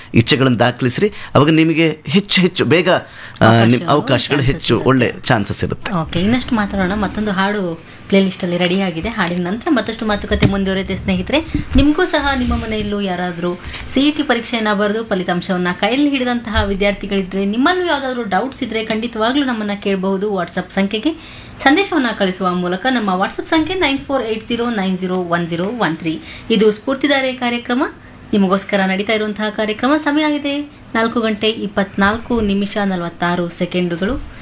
ಇಚ್ಛೆಗಳನ್ನು ದಾಖಲಿಸ್ರಿ ಅವಾಗ ನಿಮಗೆ ಹೆಚ್ಚು ಹೆಚ್ಚು ಬೇಗ ಆ, ನಿಮ್ ಅವಕಾಶಗಳು ಹೆಚ್ಚು ಒಳ್ಳೆ ಚಾನ್ಸಸ್ ಇರುತ್ತೆ ಓಕೆ ಇನ್ನಷ್ಟು ಮಾತಾಡೋಣ ಮತ್ತೊಂದು ಹಾಡು ಪ್ಲೇಲಿಸ್ಟಲ್ಲಿ ರೆಡಿ ಆಗಿದೆ ಹಾಡಿನ ನಂತರ ಮತ್ತಷ್ಟು ಮಾತುಕತೆ ಮುಂದುವರೆಯುತ್ತೆ ಸ್ನೇಹಿತರೆ ನಿಮಗೂ ಸಹ ನಿಮ್ಮ ಮನೆಯಲ್ಲೂ ಯಾರಾದರೂ ಸಿ ಇ ಟಿ ಪರೀಕ್ಷೆಯನ್ನು ಬರೆದು ಫಲಿತಾಂಶವನ್ನು ಕೈಯಲ್ಲಿ ಹಿಡಿದಂತಹ ವಿದ್ಯಾರ್ಥಿಗಳಿದ್ದರೆ ನಿಮ್ಮಲ್ಲೂ ಯಾವುದಾದ್ರೂ ಡೌಟ್ಸ್ ಇದ್ದರೆ ಖಂಡಿತವಾಗ್ಲೂ ನಮ್ಮನ್ನು ಕೇಳಬಹುದು ವಾಟ್ಸಪ್ ಸಂಖ್ಯೆಗೆ ಸಂದೇಶವನ್ನು ಕಳಿಸುವ ಮೂಲಕ ನಮ್ಮ ವಾಟ್ಸಪ್ ಸಂಖ್ಯೆ nine four eight zero nine zero one zero one three ಇದು ಸ್ಫೂರ್ತಿದಾರೆ ಕಾರ್ಯಕ್ರಮ ನಿಮಗೋಸ್ಕರ ನಡೀತಾ ಇರುವಂತಹ ಕಾರ್ಯಕ್ರಮ ಸಮಯ ಆಗಿದೆ ನಾಲ್ಕು ಗಂಟೆ ಇಪ್ಪತ್ನಾಲ್ಕು ನಿಮಿಷ ನಲವತ್ತಾರು ಸೆಕೆಂಡುಗಳು